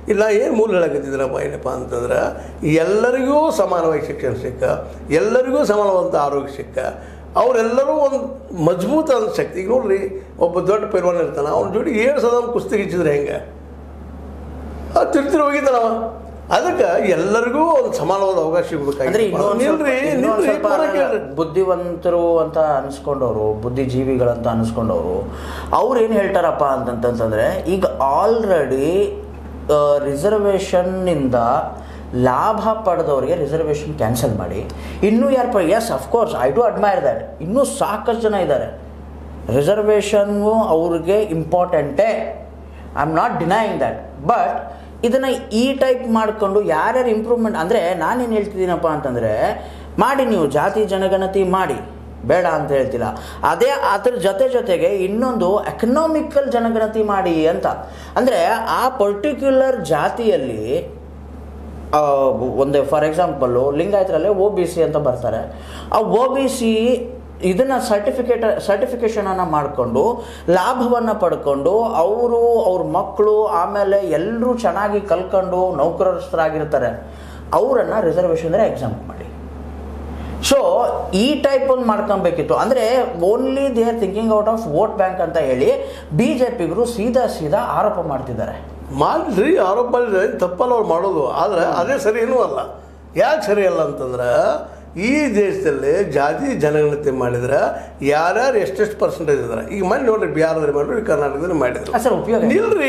ಇಲ್ಲ ಏನು ಮೂಲ ಹೇಳಕತ್ತಿದ್ರಪ್ಪ ಏನಪ್ಪ ಅಂತಂದ್ರೆ ಎಲ್ಲರಿಗೂ ಸಮಾನವಾಗಿ ಶಿಕ್ಷಣ ಸಿಕ್ಕ ಎಲ್ಲರಿಗೂ ಸಮಾನವಾದಂಥ ಆರೋಗ್ಯ ಸಿಕ್ಕ ಅವರೆಲ್ಲರೂ ಒಂದು ಮಜಬೂತ ಅಂತ ಶಕ್ತಿ ಈಗ ನೋಡ್ರಿ ಒಬ್ಬ ದೊಡ್ಡ ಪೈಲ್ವಾನ ಇರ್ತಾನೆ ಅವ್ನ ಜೋಡಿ ಏಳು ಸದ ಕುಸ್ತಿ ಗಿಚ್ಚಿದ್ರೆ ಹೆಂಗೆ ಅದು ತಿರ್ತಿರು ಹೋಗಿದ್ದಾನವ ಅದಕ್ಕೆ ಎಲ್ಲರಿಗೂ ಒಂದು ಸಮಾನವಾದ ಅವಕಾಶ ಅಂದ್ರೆ ಸಿಗ್ಬೇಕಾಗಿ ಇನ್ನೊಂದ್ ಸ್ವಲ್ಪ- ನಿಲ್ರಿ ಇನ್ನೊಂದ್ ನಿಲ್ರಿ ಸ್ವಲ್ಪ ಪೂರ ಕೇಳ್ರಿ ಬುದ್ಧಿವಂತರು ಅಂತ ಅನ್ಸ್ಕೊಂಡವರು ಬುದ್ಧಿಜೀವಿಗಳಂತ ಅನ್ಸ್ಕೊಂಡವರು ಅವ್ರು ಏನು ಹೇಳ್ತಾರಪ್ಪ ಅಂತಂತಂದ್ರೆ ಈಗ ಆಲ್ರೆಡಿ ರಿಸರ್ವೇಷನ್ನಿಂದ ಲಾಭ ಪಡೆದವರಿಗೆ ರಿಸರ್ವೇಷನ್ ಕ್ಯಾನ್ಸಲ್ ಮಾಡಿ ಇನ್ನೂ ಯಾರು ಪ yes of course I do admire that ಇನ್ನೂ ಸಾಕಷ್ಟು ಜನ ಇದ್ದಾರೆ ರಿಸರ್ವೇಷನ್ನು ಅವ್ರಿಗೆ ಇಂಪಾರ್ಟೆಂಟೇ I am not denying that but ಇದನ್ನು ಈ ಟೈಪ್ ಮಾಡಿಕೊಂಡು ಯಾರ್ಯಾರು ಇಂಪ್ರೂವ್ಮೆಂಟ್ ಅಂದರೆ ನಾನೇನು ಹೇಳ್ತಿದ್ದೀನಪ್ಪ ಅಂತಂದರೆ ಮಾಡಿ ನೀವು ಜಾತಿ ಜನಗಣತಿ ಮಾಡಿ ಬೇಡ ಅಂತ ಹೇಳ್ತಿಲ್ಲ ಅದೇ ಅದ್ರ ಜೊತೆ ಜೊತೆಗೆ ಇನ್ನೊಂದು ಎಕನಾಮಿಕಲ್ ಜನಗಣತಿ ಮಾಡಿ ಅಂತ ಅಂದರೆ ಆ ಪರ್ಟಿಕ್ಯುಲರ್ ಜಾತಿಯಲ್ಲಿ ಆ, ಒಂದು ಫಾರ್ ಎಕ್ಸಾಂಪಲ್ಲು ಲಿಂಗಾಯತರಲ್ಲೇ ಒ ಬಿ ಸಿ ಅಂತ ಬರ್ತಾರೆ ಆ ಒ ಬಿ ಸಿ ಇದನ್ನು ಸರ್ಟಿಫಿಕೇಟ್ ಸರ್ಟಿಫಿಕೇಷನನ್ನು ಮಾಡಿಕೊಂಡು ಲಾಭವನ್ನು ಪಡ್ಕೊಂಡು ಅವರು ಅವ್ರ ಮಕ್ಕಳು ಆಮೇಲೆ ಎಲ್ಲರೂ ಚೆನ್ನಾಗಿ ಕಲ್ಕೊಂಡು ನೌಕರಸ್ಥರಾಗಿರ್ತಾರೆ ಅವರನ್ನು ರಿಸರ್ವೇಷನ್ ಎಕ್ಸಾಮ್ ಮಾಡಿ ಸೊ ಈ ಟೈಪ್ ಒಂದು ಮಾಡ್ಕೊಬೇಕಿತ್ತು ಅಂದರೆ only they are thinking out of vote bank ಅಂತ ಹೇಳಿ ಬಿ ಜೆ ಪಿಗರು ಸೀದಾ ಸೀದಾ ಆರೋಪ ಮಾಡ್ತಿದ್ದಾರೆ ಮಾಡ್ರಿ ಆರೋಪ ಮಾಡಿದ್ರೆ ಏನ್ ತಪ್ಪಲ್ಲ ಅವ್ರು ಮಾಡೋದು ಆದರೆ ಅದೇ ಸರಿ ಏನೂ ಅಲ್ಲ ಯಾಕೆ ಸರಿ ಅಲ್ಲ ಅಂತಂದ್ರೆ ಈ ದೇಶದಲ್ಲಿ ಜಾತಿ ಜನಗಣತಿ ಮಾಡಿದ್ರೆ ಯಾರ್ಯಾರು ಎಷ್ಟೆಷ್ಟು ಪರ್ಸೆಂಟೇಜ್ ಇದ್ದಾರೆ ಈಗ ಮನೆ ನೋಡ್ರಿ ಬಿಹಾರದಲ್ಲಿ ಮಾಡಿದ್ರು ಈ ಕರ್ನಾಟಕದಲ್ಲಿ ಮಾಡಿದ್ರು ಆ, ಸರ್ ಉಪಯೋಗ ಏನು? ನಿಲ್ರಿ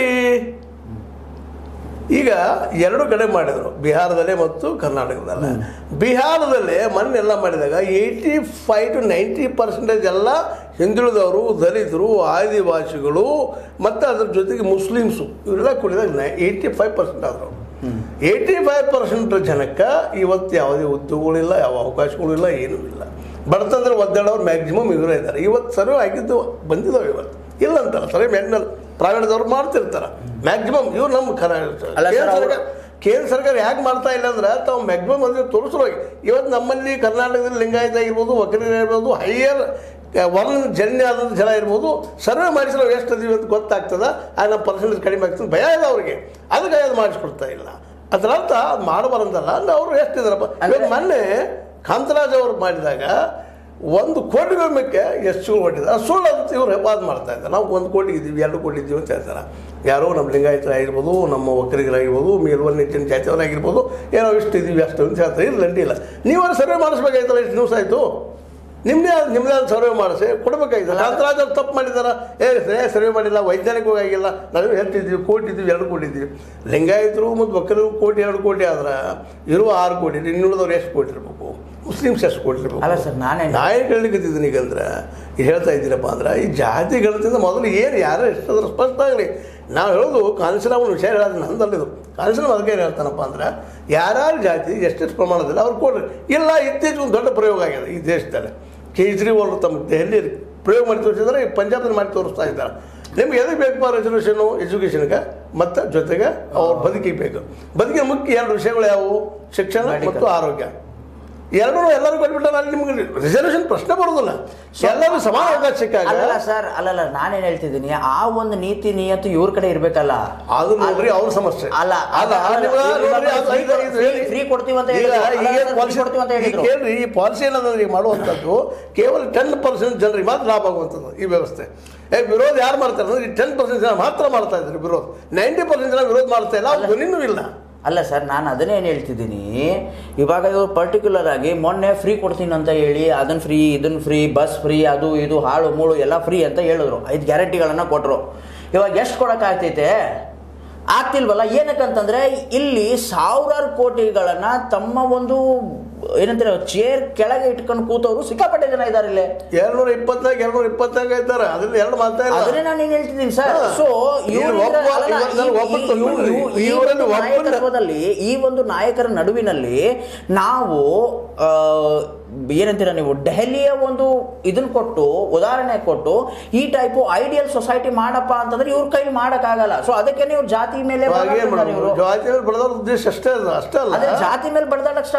ಈಗ ಎರಡು ಕಡೆ ಮಾಡಿದರು ಬಿಹಾರದಲ್ಲೇ ಮತ್ತು ಕರ್ನಾಟಕದಲ್ಲೇ ಬಿಹಾರದಲ್ಲೇ ಮೊನ್ನೆಲ್ಲ ಮಾಡಿದಾಗ eighty five to ninety percentage ಎಲ್ಲ ಹಿಂದುಳಿದವರು ದಲಿತರು ಆದಿವಾಸಿಗಳು ಮತ್ತು ಅದ್ರ ಜೊತೆಗೆ ಮುಸ್ಲಿಮ್ಸು ಇವರೆಲ್ಲ ಕೂಡಿದಾಗ ಏಯ್ಟಿ ಫೈವ್ ಪರ್ಸೆಂಟ್ ಆದರು ಏಯ್ಟಿ ಫೈವ್ ಪರ್ಸೆಂಟ್ ಜನಕ್ಕೆ ಇವತ್ತು ಯಾವುದೇ ಉದ್ಯೋಗಗಳಿಲ್ಲ ಯಾವ ಅವಕಾಶಗಳಿಲ್ಲ ಏನೂ ಇಲ್ಲ ಬಡತಂದ್ರೆ ಒದ್ದಾಡೋರು ಮ್ಯಾಕ್ಸಿಮಮ್ ಇವರೇ ಇದ್ದಾರೆ ಇವತ್ತು ಸರ್ವೆ ಆಗಿದ್ದು ಬಂದಿದ್ದಾವೆ ಇವತ್ತು ಇಲ್ಲ ಅಂತಲ್ಲ ಸರ್ವೆ ಮ್ಯಾಗ್ನಲ್ಲಿ ಪ್ರೈವೇಟ್ದವ್ರು ಮಾಡ್ತಿರ್ತಾರೆ ಮ್ಯಾಕ್ಸಿಮಮ್ ಇವ್ರು ನಮ್ಮ ಕರ್ನಾಟಕ ಅಲ್ಲ ಸರ್, ಕೇಂದ್ರ ಅವ್ರು- ಸರ್ಕಾರ ಕೇಂದ್ರ ಸರ್ಕಾರ ಯಾಕೆ ಮಾಡ್ತಾ ಇಲ್ಲ ಅಂದ್ರೆ ತಾವು ಮ್ಯಾಕ್ಸಿಮಮ್ ಅಂದ್ರೆ ತೋರಿಸೋಗಿ ಇವತ್ತು ನಮ್ಮಲ್ಲಿ ಕರ್ನಾಟಕದಲ್ಲಿ ಲಿಂಗಾಯತ ಆಗಿರ್ಬೋದು ವಕೀಲರು ಇರ್ಬೋದು ಹೈಯರ್ ವರ್ಣ ಜನ್ಯ ಆದಂಥ ಜನ ಇರ್ಬೋದು ಸರ್ವೆ ಮಾಡಿಸಿ ನಾವು ಎಷ್ಟು ಅದೀವಿ ಅಂತ ಗೊತ್ತಾಗ್ತದ ಆಗ ನಮ್ಮ ಪರ್ಸೆಂಟೇಜ್ ಕಡಿಮೆ ಆಗ್ತದೆ ಭಯ ಇದೆ ಅವ್ರಿಗೆ ಅದಕ್ಕೆ ಅದು ಮಾಡಿಸ್ಕೊಡ್ತಾ ಇಲ್ಲ ಅದರ ಅರ್ಥ ಅದು ಮಾಡಬಾರಂದಲ್ಲ ಅಂದ್ರೆ ಅವರು ಎಷ್ಟಿದಾರಪ್ಪ ಇವತ್ತು ಮೊನ್ನೆ ಕಾಂತರಾಜ್ ಅವರು ಮಾಡಿದಾಗ ಒಂದು ಕೋಟಿ ಮೆಕ್ಕೆ ಎಷ್ಟು ಹೊಟ್ಟಿದ್ದಾರೆ ಅದು ಸುಳ್ಳು ಅಂತ ಇವ್ರು ವಾದ ಮಾಡ್ತಾ ಇದ್ದಾರೆ ನಾವು ಒಂದು ಕೋಟಿ ಇದ್ದೀವಿ ಎರಡು ಕೋಟಿ ಇದ್ದೀವಿ ಅಂತ ಹೇಳ್ತಾರೆ ಯಾರೋ ನಮ್ಮ ಲಿಂಗಾಯತರಾಗಿರ್ಬೋದು ನಮ್ಮ ಒಕ್ಕಲಿಗರಾಗಿರ್ಬೋದು ಮೇಲ್ವರ್ಣ ಜಾತಿಯವರಾಗಿರ್ಬೋದು ಏನೋ ಇಷ್ಟು ಇದ್ದೀವಿ ಅಷ್ಟು ಅಂತ ಹೇಳ್ತಾರೆ ಇಲ್ಲ ಅಡ್ಡಿಲ್ಲ ನೀವೇ ಸರ್ವೆ ಮಾಡಿಸ್ಬೇಕಾಯ್ತಲ್ಲ ಎಷ್ಟು ದಿವಸ ಆಯಿತು ನಿಮ್ಮದೇ ನಿಮ್ಮದೇ ಆದ ಸರ್ವೆ ಮಾಡಿಸಿ ಕೊಡಬೇಕಾಗಿತ್ತು ಕಾಂತರಾಜ್ ಅವ್ರು ತಪ್ಪು ಮಾಡಿದಾರ ಏ ಸರಿಯಾಗಿ ಸರ್ವೆ ಮಾಡಿಲ್ಲ ವೈಜ್ಞಾನಿಕವಾಗಿ ಆಗಿಲ್ಲ ನಾವು ಎಷ್ಟು ಇದ್ದೀವಿ ಕೋಟಿ ಇದ್ದೀವಿ ಎರಡು ಕೋಟಿ ಇದ್ದೀವಿ ಲಿಂಗಾಯತರು ಮತ್ತು ಒಕ್ಕಲಿಗರು ಕೋಟಿ ಎರಡು ಕೋಟಿ ಆದ್ರೆ ಇರುವ ಆರು ಕೋಟಿ ಇನ್ನುಳಿದವ್ರು ಎಷ್ಟು ಕೋಟಿ ಇರಬೇಕು ಮುಸ್ಲಿಮ್ಸ್ ಎಷ್ಟು ಕೋಟಿ ಇರಬೇಕು ಅಲ್ಲ ಸರ್ ನಾನೇ ನಾ ಏನು ಕೇಳಲಿಕ್ಕತ್ತಿದ್ದೀನಿ ಈಗ ಅಂದ್ರೆ ಈಗ ಹೇಳ್ತಾ ಇದ್ದೀರಪ್ಪ ಅಂದ್ರೆ ಈ ಜಾತಿ ಗಣತಿಯಿಂದ ಮೊದಲು ಏನು ಯಾರು ಎಷ್ಟಾದ್ರೂ ಸ್ಪಷ್ಟ ಆಗಲಿ ನಾವು ಹೇಳೋದು ಕಾನ್ಸಿಲ್ ಒಂದು ವಿಷಯ ಹೇಳೋದು ನಂದಲ್ಲಿದು ಕಾನ್ಸಿಲ್ ಅದಕ್ಕೆ ಏನು ಹೇಳ್ತಾನಪ್ಪ ಅಂದ್ರೆ ಯಾರ್ಯಾರ ಜಾತಿ ಎಷ್ಟೆಷ್ಟು ಪ್ರಮಾಣದಲ್ಲಿ ಅವ್ರು ಕೊಡ್ರಿ ಇಲ್ಲ ಇತ್ತೀಚೆಗೆ ಒಂದು ದೊಡ್ಡ ಪ್ರಯೋಗ ಆಗಿದೆ ಈ ದೇಶದಲ್ಲಿ ಕೇಜ್ರಿವಾಲ್ ತಮ್ಮ ದೆಹಲಿಯಲ್ಲಿ ಪ್ರಯೋಗ ಮಾಡಿ ತೋರಿಸಿದ್ರೆ ಈ ಪಂಜಾಬ್ನಲ್ಲಿ ಮಾಡಿ ತೋರಿಸ್ತಾ ಇದ್ದಾರೆ ನಿಮ್ಗೆ ಎದಕ್ಕೆ ಬೇಕಪ್ಪ ರೆಸಲ್ಯೂಷನು ಎಜುಕೇಷನ್ಗೆ ಮತ್ತು ಜೊತೆಗೆ ಅವ್ರ ಬದುಕಿಗೆ ಬೇಕು ಬದುಕಿನ ಮುಖ್ಯ ಎರಡು ವಿಷಯಗಳು ಯಾವುವು ಶಿಕ್ಷಣ ಮತ್ತು ಆರೋಗ್ಯ ಎರಡೂ ಎಲ್ಲರೂ ಕೊಟ್ಬಿಟ್ಟಾರೆ ಅಲ್ಲಿ ನಿಮ್ಗೆ ರಿಸರ್ವೇಷನ್ ಪ್ರಶ್ನೆ ಬರೋದಿಲ್ಲ ಎಲ್ಲರೂ ಸಮಾನ ಅವಕಾಶ ಸಿಕ್ಕಾಗ ಅಲ್ಲಲ್ಲ ಸರ್ ಅಲ್ಲಲ್ಲ ನಾನೇನ್ ಹೇಳ್ತಿದ್ದೀನಿ ಆ ಒಂದು ನೀತಿ ನಿಯತ್ತು ಇವ್ರ ಕಡೆ ಇರ್ಬೇಕಲ್ಲ ಅದು ನೋಡ್ರಿ ಅವ್ರ ಸಮಸ್ಯೆ ಅಲ್ಲ, ಅಲ್ಲ ಅಲ್ಲ, ನಿಮ್ಗೆ ಅಲ್ಲ, ನೋಡ್ರಿ, ಅದು free- ಐದು- ಐದು ಹೇಳಿ. free ಕೊಡ್ತೀವಿ ಅಂತ ಈಗ ಹೇಳಿದ್ರು. ಈಗ ಅಲ್ಲ, free ಪಾಲಿಸಿ ಕೊಡ್ತೀವಿ ಅಂತ ಈಗ ಹೇಳಿದ್ರು. ಕೇಳ್ರಿ ಈ ಪಾಲಿಸಿ ಏನಂದ್ರೆ ಈಗ ಮಾಡುವಂಥದ್ದು ಕೇವಲ ಟೆನ್ ಪರ್ಸೆಂಟ್ ಜನರಿಗೆ ಮಾತ್ರ ಲಾಭ ಆಗುವಂಥದ್ದು ಈ ವ್ಯವಸ್ಥೆ ಏ ವಿರೋಧ ಯಾರು ಮಾಡ್ತಾರೆ ಅಂದ್ರೆ ಟೆನ್ ಪರ್ಸೆಂಟ್ ಜನ ಮಾತ್ರ ಮಾಡ್ತಾ ಇದ್ದಾರೆ ವಿರೋಧ ನೈಂಟಿ ಪರ್ಸೆಂಟ್ ಜನ ವಿರೋಧ ಮಾಡ್ತಾ ಇಲ್ಲ ಅವ್ರು ಧ್ವನಿನೂ ಇಲ್ಲ ಅಲ್ಲ ಸರ್ ನಾನು ಅದನ್ನೇನು ಹೇಳ್ತಿದ್ದೀನಿ ಇವಾಗ ಇವರು ಪರ್ಟಿಕ್ಯುಲರ್ ಆಗಿ ಮೊನ್ನೆ ಫ್ರೀ ಕೊಡ್ತೀನಿ ಅಂತ ಹೇಳಿ ಅದನ್ನ ಫ್ರೀ ಇದನ್ನ ಫ್ರೀ ಬಸ್ ಫ್ರೀ ಅದು ಇದು ಹಾಳು ಮೂಳು ಎಲ್ಲ ಫ್ರೀ ಅಂತ ಹೇಳಿದ್ರು ಐದು ಗ್ಯಾರಂಟಿಗಳನ್ನು ಕೊಟ್ಟರು ಇವಾಗ ಎಷ್ಟು ಕೊಡೋಕ್ಕಾಗ್ತೈತೆ ಆಗ್ತಿಲ್ವಲ್ಲ ಏನಕ್ಕಂತಂದ್ರೆ ಇಲ್ಲಿ ಸಾವಿರಾರು ಕೋಟಿಗಳನ್ನ ತಮ್ಮ ಒಂದು ಏನಂತಾರೆ ಚೇರ್ ಕೆಳಗೆ ಇಟ್ಕೊಂಡು ಕೂತವರು ಸಿಕ್ಕಾಪಟ್ಟೆ ಜನ ಇದ್ದಾರೆ ಇಲ್ಲಿ ಎರಡ್ನೂರ ಇಪ್ಪತ್ನಾಲ್ಕು ಎರಡ್ನೂರ ಇಪ್ಪತ್ನಾಲ್ಕು ಇದ್ದಾರೆ ಅದ್ರಲ್ಲಿ ಎರಡು ಮಾತಾ ಇಲ್ಲ ಅದನ್ನೇ ನಾನು ಏನು ಹೇಳ್ತಿದ್ದೀನಿ ಸರ್ ಹಾ. ಸೊ ಇವ್ರು ಒಬ್ಬ- ಇವ್ರು ನಾನು ಒಬ್ಬ ತಗೊಂಡ್ಬಿಡ್ರಿ. ಈ ಇವ್ರಲ್ಲಿ ಒಂದು ಒಬ್ಬನ- ನಾಯಕತ್ವದಲ್ಲಿ ಈ ಒಂದು ನಾಯಕರ ನಡುವಿನಲ್ಲಿ ನಾವು ಆ, ಏನಂತೀರ ನೀವು ದೆಹಲಿಯ ಒಂದು ಇದನ್ನ ಕೊಟ್ಟು ಉದಾಹರಣೆ ಕೊಟ್ಟು ಈ ಟೈಪು ಐಡಿಯಲ್ ಸೊಸೈಟಿ ಮಾಡಪ್ಪ ಅಂತಂದ್ರೆ ಇವ್ರ ಕೈಲಿ ಮಾಡಕ್ಕಾಗಲ್ಲ ಸೊ ಅದಕ್ಕೆ ನೀವು ಜಾತಿ ಮೇಲೆ ಹಾಗೆ ಇವರು ಜಾತಿ ಬೆಳೆದವ್ರ ಉದ್ದೇಶ ಅಷ್ಟೇ ಅಲ್ಲ ಅಷ್ಟೇ ಅಲ್ಲ ಅದೇ ಜಾತಿ ಮೇಲೆ ಬಡ್ದಾಡಕ್